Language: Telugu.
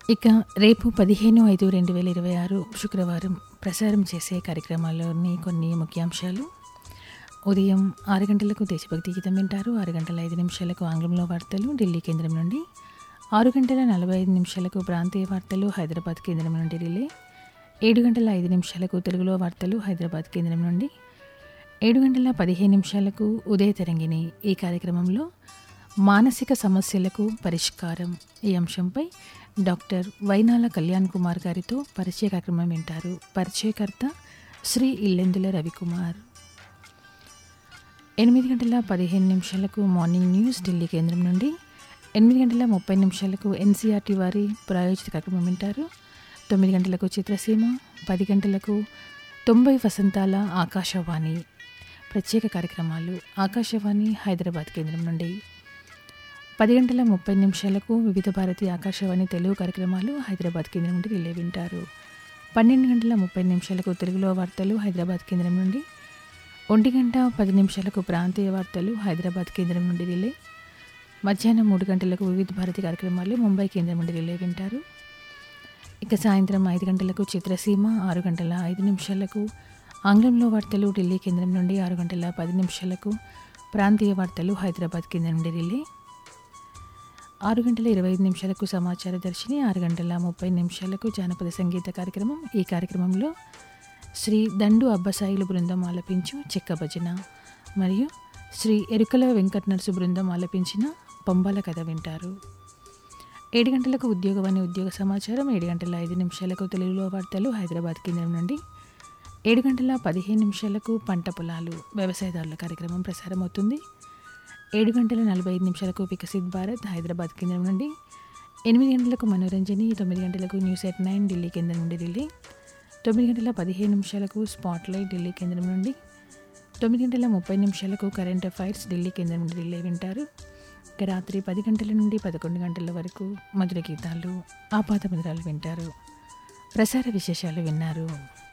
ఇక రేపు పదిహేను ఐదు రెండు వేల ఇరవై ఆరు శుక్రవారం ప్రసారం చేసే కార్యక్రమాల్లోని కొన్ని ముఖ్యాంశాలు ఉదయం ఆరు గంటలకు దేశభక్తి గీతం వింటారు ఆరు గంటల ఐదు నిమిషాలకు ఆంగ్లంలో వార్తలు ఢిల్లీ కేంద్రం నుండి ఆరు గంటల నలభై ఐదు నిమిషాలకు ప్రాంతీయ వార్తలు హైదరాబాద్ కేంద్రం నుండి రిలే ఏడు గంటల ఐదు నిమిషాలకు తెలుగులో వార్తలు హైదరాబాద్ కేంద్రం నుండి ఏడు గంటల పదిహేను నిమిషాలకు ఉదయ తరంగిణి ఈ కార్యక్రమంలో మానసిక సమస్యలకు పరిష్కారం ఈ అంశంపై డాక్టర్ వైనాల కళ్యాణ్ కుమార్ గారితో పరిచయ కార్యక్రమం వింటారు పరిచయకర్త శ్రీ ఇల్లెందుల రవికుమార్ ఎనిమిది గంటల పదిహేను నిమిషాలకు మార్నింగ్ న్యూస్ ఢిల్లీ కేంద్రం నుండి ఎనిమిది గంటల ముప్పై నిమిషాలకు ఎన్సీఆర్టీ వారి ప్రాయోజిత కార్యక్రమం వింటారు తొమ్మిది గంటలకు చిత్రసీమ పది గంటలకు తొంభై వసంతాల ఆకాశవాణి ప్రత్యేక కార్యక్రమాలు ఆకాశవాణి హైదరాబాద్ కేంద్రం నుండి పది గంటల ముప్పై నిమిషాలకు వివిధ భారతి ఆకాశవాణి తెలుగు కార్యక్రమాలు హైదరాబాద్ కేంద్రం నుండి రిలే వింటారు పన్నెండు గంటల ముప్పై నిమిషాలకు తెలుగులో వార్తలు హైదరాబాద్ కేంద్రం నుండి ఒంటి గంట పది నిమిషాలకు ప్రాంతీయ వార్తలు హైదరాబాద్ కేంద్రం నుండి రిలే మధ్యాహ్నం మూడు గంటలకు వివిధ భారతి కార్యక్రమాలు ముంబై కేంద్రం నుండి రిలే వింటారు ఇక సాయంత్రం ఐదు గంటలకు చిత్రసీమ ఆరు గంటల ఐదు నిమిషాలకు ఆంగ్లంలో వార్తలు ఢిల్లీ కేంద్రం నుండి ఆరు గంటల పది నిమిషాలకు ప్రాంతీయ వార్తలు హైదరాబాద్ కేంద్రం నుండి రిలే ఆరు గంటల ఇరవై ఐదు నిమిషాలకు సమాచార దర్శిని ఆరు గంటల ముప్పై నిమిషాలకు జానపద సంగీత కార్యక్రమం ఈ కార్యక్రమంలో శ్రీ దండు అబ్బసాయిలు బృందం ఆలపించు చెక్క భజన మరియు శ్రీ ఎరుకల వెంకట నరసు బృందం ఆలపించిన పంబాల కథ వింటారు ఏడు గంటలకు ఉద్యోగవాణి ఉద్యోగ సమాచారం ఏడు గంటల ఐదు నిమిషాలకు తెలుగులో వార్తలు హైదరాబాద్ కేంద్రం నుండి ఏడు గంటల పదిహేను నిమిషాలకు పంట పొలాలు వ్యవసాయదారుల కార్యక్రమం ప్రసారం అవుతుంది ఏడు గంటల నలభై ఐదు నిమిషాలకు వికసిత్ భారత్ హైదరాబాద్ కేంద్రం నుండి ఎనిమిది గంటలకు మనోరంజని తొమ్మిది గంటలకు న్యూస్ ఎట్ నైన్ ఢిల్లీ కేంద్రం నుండి ఢిల్లీ తొమ్మిది గంటల పదిహేను నిమిషాలకు స్పాట్ లైట్ ఢిల్లీ కేంద్రం నుండి తొమ్మిది గంటల ముప్పై నిమిషాలకు కరెంట్ అఫైర్స్ ఢిల్లీ కేంద్రం నుండి ఢిల్లీ వింటారు ఇక రాత్రి పది గంటల నుండి పదకొండు గంటల వరకు మధుర గీతాలు ఆపాత మధురాలు వింటారు ప్రసార విశేషాలు విన్నారు